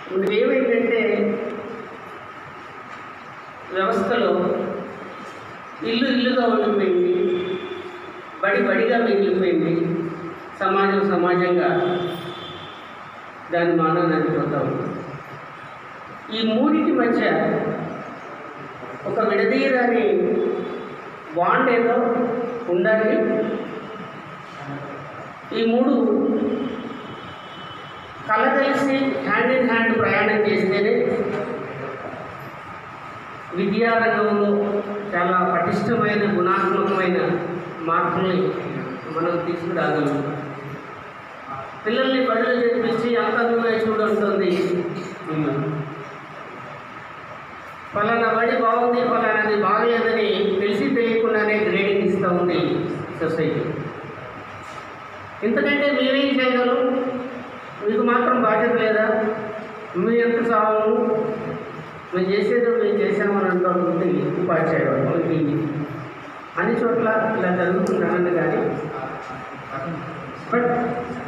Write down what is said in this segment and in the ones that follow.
ఇప్పుడు ఏమైందంటే వ్యవస్థలో ఇల్లు ఇల్లుగా ఉండిపోయింది బడి బడిగా మిగిలిపోయింది సమాజం సమాజంగా దాని మానాన్ని అందిపోతూ ఉంది ఈ మూడింటి మధ్య ఒక విడదీయరాని బాండ్ ఏదో ఉండాలి ఈ మూడు కలగలిసి హ్యాండ్ ఇన్ హ్యాండ్ ప్రయాణం చేస్తేనే విద్యారంగంలో చాలా పటిష్టమైన గుణాత్మకమైన మార్పుల్ని మనం తీసుకురాగలుగుతాం పిల్లల్ని బడిలో చేర్పించి అంత నువ్వే చూడంటుంది ఫలానా బడి బాగుంది ఫలానాది బాగలేదని తెలిసి తెలియకుండానే గ్రేడింగ్ ఇస్తూ ఉంది సొసైటీ ఇంతకంటే మేమేం చేయగలం మీకు మాత్రం బాధ్యత లేదా మీ ఎంత సాగు మేము చేసేదో మేము చేసామని అంటుంది ఉపాధ్యాయుడు మనకి అన్ని చోట్ల ఇలా జరుగుతుందన్నది కానీ బట్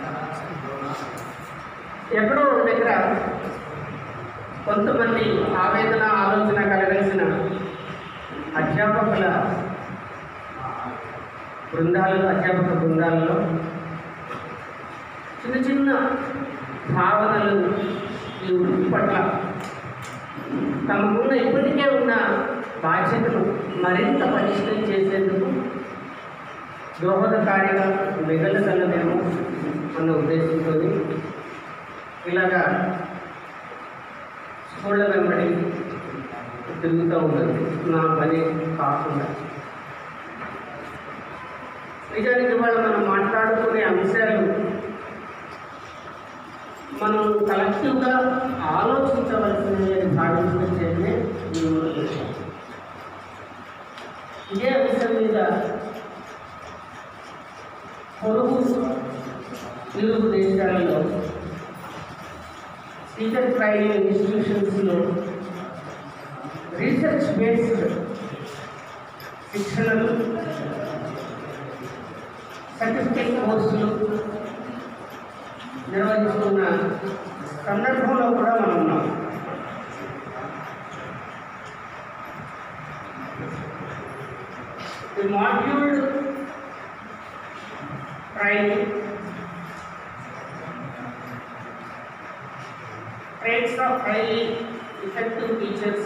ఎక్కడో ఒక దగ్గర కొంతమంది ఆవేదన ఆలోచన కలగలిసిన అధ్యాపకుల బృందాలలో అధ్యాపక బృందాలలో చిన్న చిన్న భావనలు ఈ వృత్తి పట్ల తమకున్న ఇప్పటికే ఉన్న బాధ్యతను మరింత పటిష్టం చేసేందుకు దోహదకారిగా మిగలగలదేమో అన్న ఉద్దేశంతో ఇలాగా స్కూళ్ళ వెంబడి తిరుగుతూ ఉన్నది నా పని కాకుండా నిజానికి వాళ్ళు మనం మాట్లాడుకునే అంశాలు మనం కలెక్టివ్గా ఆలోచించవలసిన భావించే ఇదే అంశం మీద పొరుగు తెలుగు దేశాలలో టీచర్ ట్రైనింగ్ ఇన్స్టిట్యూషన్స్లో రీసెర్చ్ బేస్డ్ శిక్షణలు సర్టిఫికేట్ కోర్సులు నిర్వహిస్తున్న సందర్భంలో కూడా మనం ఉన్నాం The module training traits of highly effective teachers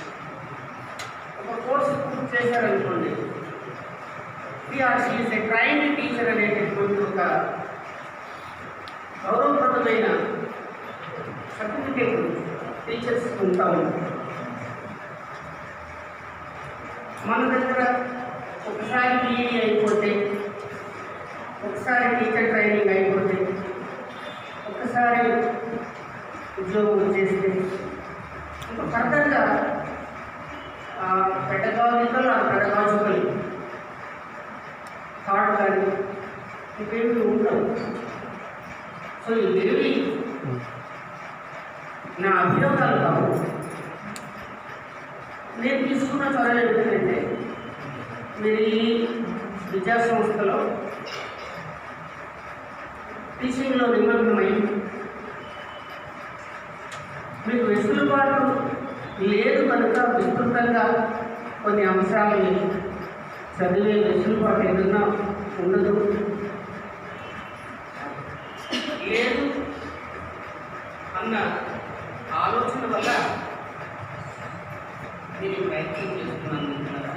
ఒక కోర్సు పూర్తి చేశారనుకోండి పిఆర్సీ ట్రైన్డ్ టీచర్ అనేటటువంటి ఒక గౌరవప్రదమైన సర్టిఫికేట్ టీచర్స్ ఉంటాము మన దగ్గర ఒకసారి బీఈడీ అయిపోతే ఒకసారి టీచర్ ట్రైనింగ్ అయిపోతే ఒకసారి ఉద్యోగం వచ్చేస్తే ఇంకా ఫర్దర్గా పెడగాజికల్ ఆ పెడగాజికల్ థాట్ కానీ ఇవేమి ఉండవు సో ఇవేవి నా అభియోగాలు కావు నేను తీసుకున్న చొరవ ఏంటంటే మీరు ఈ విద్యా సంస్థలో టీచింగ్లో నిమగ్నమై మీకు వెసులుబాటు లేదు కనుక విస్తృతంగా కొన్ని అంశాలని చదివే వెసులుబాటు ఏదన్నా ఉండదు లేదు అన్న ఆలోచన వల్ల నేను ప్రయత్నం చేస్తున్నాను మిత్రులారా.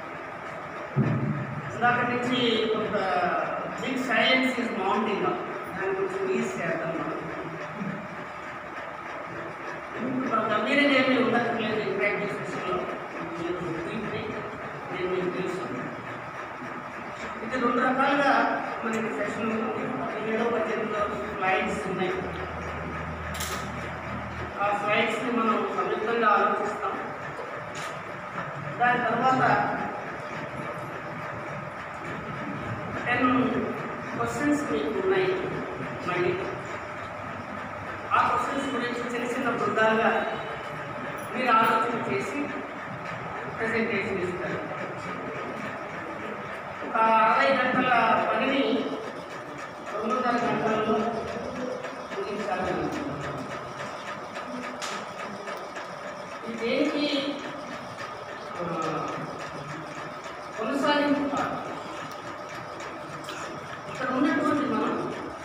ఇందాక నుంచి ఒక బిగ్ సైలెన్స్ ఇస్ మౌంటింగ్ దాని గురించి ఈజ్ చేద్దాం మనం ఇప్పుడు గంభీరంగా ఏమీ ఉండట్లేదు ఈ ప్రాక్టీస్ సెషన్లో మీరు deeply నేను మీకు తెలుసు ఇది రెండు రకాలుగా మనకి సెషన్ ఏడో పద్దెనిమిదిలో స్లైడ్స్ ఉన్నాయి ఆ స్లైడ్స్ని మనం సంయుక్తంగా ఆలోచిస్తాం దాని తర్వాత టెన్ క్వశ్చన్స్ మీకు ఉన్నాయి మళ్ళీ ఆ క్వశ్చన్స్ గురించి చిన్న చిన్న బృందాలుగా మీరు ఆలోచన చేసి ప్రజెంటేషన్ ఇస్తారు ఒక అరవై గంటల పనిని రెండున్నర గంటలలో ముగించాలని ఇక్కడ ఉన్నటువంటి మనం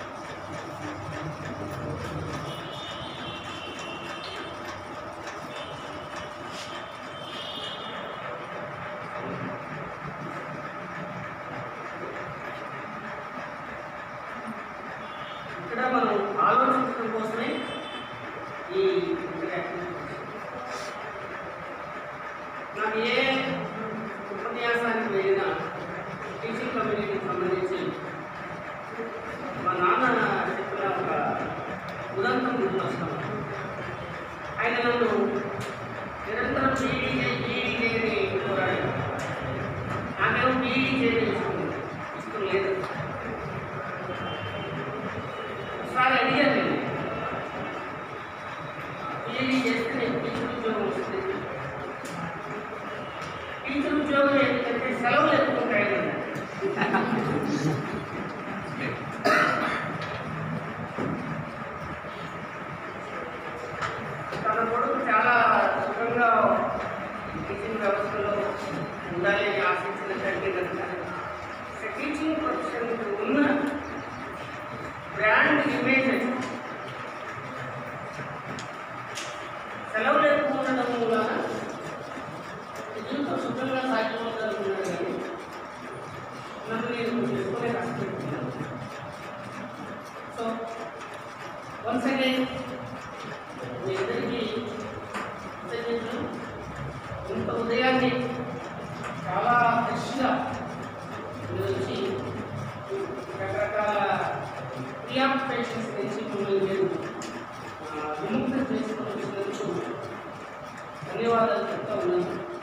ఇక్కడ మనం ఆలోచించడం కోసమే ఈ యాక్టివిటీ నాకు ఏ ఉపన్యాసానికి వెళ్ళినా టీచింగ్ కమ్యూనిటీకి సంబంధించి మా నాన్న చెప్పిన ఒక ఉదంతం గుర్తొస్తాం ఆయన నన్ను నిరంతరం బీఈడీ చేయి బీఈడీ చేయని కోరాడు నాకేమో బీఈడీ చేయని ఇష్టం ఇష్టం లేదు ఒకసారి అడిగాను నేను బీఈడీ చేస్తే నేను టీచర్ ఉద్యోగం వస్తుంది టీచర్ ఉద్యోగం ఏంటంటే సెలవులు ఎక్కువ ఉంటాయి కదా. తన కొడుకు చాలా సుఖంగా టీచింగ్ వ్యవస్థలో ఉండాలి అని ఆశించిన కంటే కనుక టీచింగ్ ప్రొఫెషన్కి ఉన్న బ్రాండ్ ఇమేజ్ అది. సెలవులు ఎక్కువ ఉండడం వలన జీవితం సుఖంగా సాగిపోతారనుకున్నాడు కానీ నన్ను నేను ఎక్కువనే కష్టపెట్టుకున్నాను సో వన్స్ అగైన్ మీ ఇద్దరికి కృతజ్ఞతలు ఇంత ఉదయాన్నే చాలా ఫ్రెష్గా మీరు వచ్చి రకరకాల ప్రియాక్యుపేషన్స్ నుంచి మిమ్మల్ని మీరు ఆ, విముక్తం చేసుకొని వచ్చినందుకు ధన్యవాదాలు చెప్తా ఉన్నాను